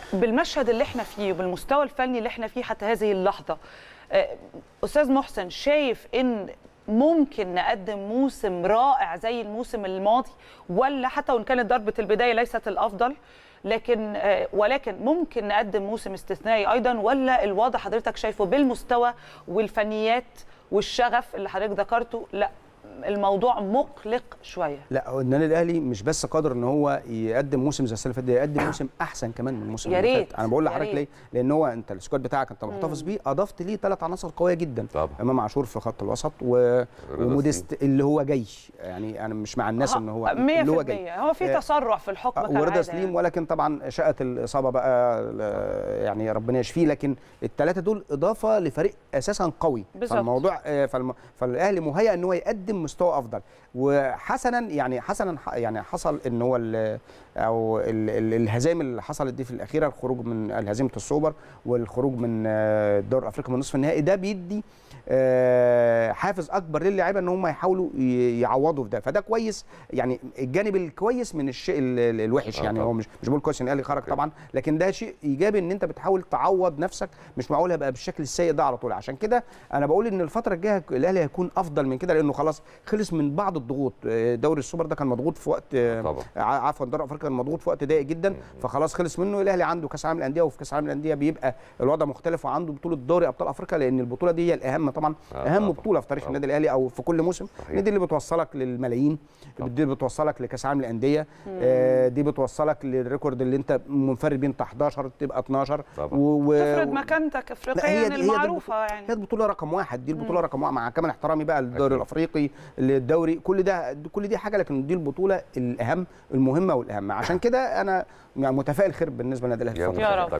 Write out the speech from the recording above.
بالمشهد اللي احنا فيه وبالمستوى الفني اللي احنا فيه حتى هذه اللحظه آه، استاذ محسن شايف ان ممكن نقدم موسم رائع زي الموسم الماضي ولا حتى وان كانت ضربه البدايه ليست الافضل لكن آه، ولكن ممكن نقدم موسم استثنائي ايضا ولا الوضع حضرتك شايفه بالمستوى والفنيات والشغف اللي حضرتك ذكرته لا الموضوع مقلق شويه لا هو النادي الاهلي مش بس قادر ان هو يقدم موسم زي السنه اللي فاتت ده يقدم موسم احسن كمان من الموسم يا اللي ريت، فات انا بقول يا لحضرتك ريت. ليه لان هو انت السكواد بتاعك انت محتفظ بيه اضفت ليه ثلاث عناصر قويه جدا طبعا. امام عاشور في خط الوسط و... رضا وموديست اللي هو جاي يعني انا مش مع الناس ان هو 100% اللي هو جاي هو في آه، تسرع في الحكم ورضا كالعادة سليم يعني. ولكن طبعا شاءت الاصابه بقى ل- يعني ربنا يشفيه لكن الثلاثه دول اضافه لفريق اساسا قوي بالظبط. فالموضوع آه، فالم... فالاهلي مهيأ ان هو يقدم مستوى افضل وحسنا يعني حسنا ح- يعني حصل ان هو ال... او ال... ال... الهزائم اللي حصلت دي في الاخيره الخروج من هزيمه السوبر والخروج من آه، الدوري الافريقي من نصف النهائي ده بيدي آه، حافز اكبر للاعيبه ان هم يحاولوا ي- يعوضوا في ده فده كويس يعني الجانب الكويس من الشيء ال- ال- الوحش آه يعني طبعا. هو مش مش بقول كويس ان الاهلي خرج أوكي. طبعا لكن ده شيء ايجابي ان انت بتحاول تعوض نفسك مش معقول هيبقى بالشكل السيء ده على طول عشان كده انا بقول ان الفتره الجايه الاهلي هيكون افضل من كده لانه خلاص خلص من بعض الضغوط آه، دوري السوبر ده كان مضغوط في وقت آه، طبعا. ع- عفوا دوري افريقيا كان مضغوط في وقت ضيق جدا فخلاص خلص منه الاهلي عنده كاس عالم الانديه وفي كاس عالم الانديه بيبقى الوضع مختلف وعنده بطوله دوري ابطال افريقيا لان البطوله دي هي الاهم طبعا آه، اهم طبعاً. بطوله في تاريخ طبعاً. النادي الاهلي او في كل موسم صحيح. دي اللي بتوصلك للملايين طبعاً. دي اللي بتوصلك لكاس عالم الانديه آه، دي بتوصلك للريكورد اللي انت منفرد بيه انت 11 تبقى 12 طبعاً. و... و... تفرض مكانتك لا، افريقيا دي- دي المعروفه البطولة- يعني هي البطوله رقم واحد دي البطوله رقم واحد مع كمان احترامي بقى للدوري أكيد. الافريقي للدوري كل ده كل دي حاجه لكن دي البطوله الاهم المهمه والاهم عشان كده انا يعني متفائل خير بالنسبه للنادي الاهلي يا الفترة يا مسهل. رب.